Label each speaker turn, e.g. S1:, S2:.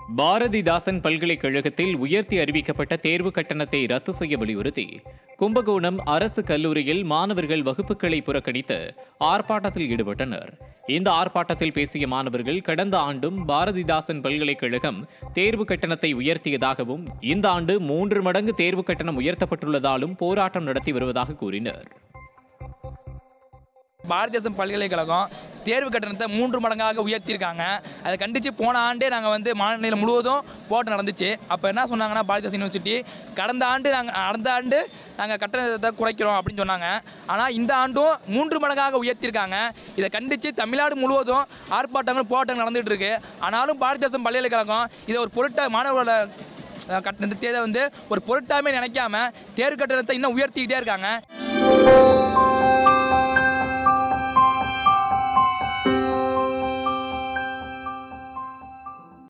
S1: பாரதிதாசன் பல்கலைக்கழகத்தில் உயர்த்தி அறிவிக்கப்பட்ட தேர்வு கட்டணத்தை ரத்து செய்ய வலியுறுத்தி கும்பகோணம் அரசு கல்லூரியில் மாணவர்கள் வகுப்புகளை புறக்கணித்து ஆர்ப்பாட்டத்தில் ஈடுபட்டனர் இந்த ஆர்ப்பாட்டத்தில் பேசிய மாணவர்கள் கடந்த ஆண்டும் பாரதிதாசன் பல்கலைக்கழகம் தேர்வு கட்டணத்தை உயர்த்தியதாகவும் இந்த ஆண்டு மூன்று மடங்கு தேர்வு கட்டணம் உயர்த்தப்பட்டுள்ளதாலும் போராட்டம் நடத்தி வருவதாக கூறினர்
S2: பாரதிதாசன் பல்கலைக்கழகம் தேர்வு கட்டணத்தை மூன்று மடங்காக உயர்த்தியிருக்காங்க அதை கண்டித்து போன ஆண்டே நாங்கள் வந்து மாநிலம் முழுவதும் போட்டு நடந்துச்சு அப்போ என்ன சொன்னாங்கன்னா பாரதிதாசன் யூனிவர்சிட்டி கடந்த ஆண்டு நாங்கள் அடுத்த ஆண்டு நாங்கள் கட்டணத்தை குறைக்கிறோம் அப்படின்னு சொன்னாங்க ஆனால் இந்த ஆண்டும் மூன்று மடங்காக உயர்த்தியிருக்காங்க இதை கண்டித்து தமிழ்நாடு முழுவதும் ஆர்ப்பாட்டங்கள் போராட்டங்கள் நடந்துகிட்டு இருக்கு ஆனாலும் பாரதிதாசன் பல்கலைக்கழகம் இதை ஒரு பொருட்ட மாணவர்களோட அஹ், கட்டண தேர்வை வந்து ஒரு பொருட்டாமே நினைக்காம தேர்வு கட்டணத்தை இன்னும் உயர்த்திக்கிட்டே இருக்காங்க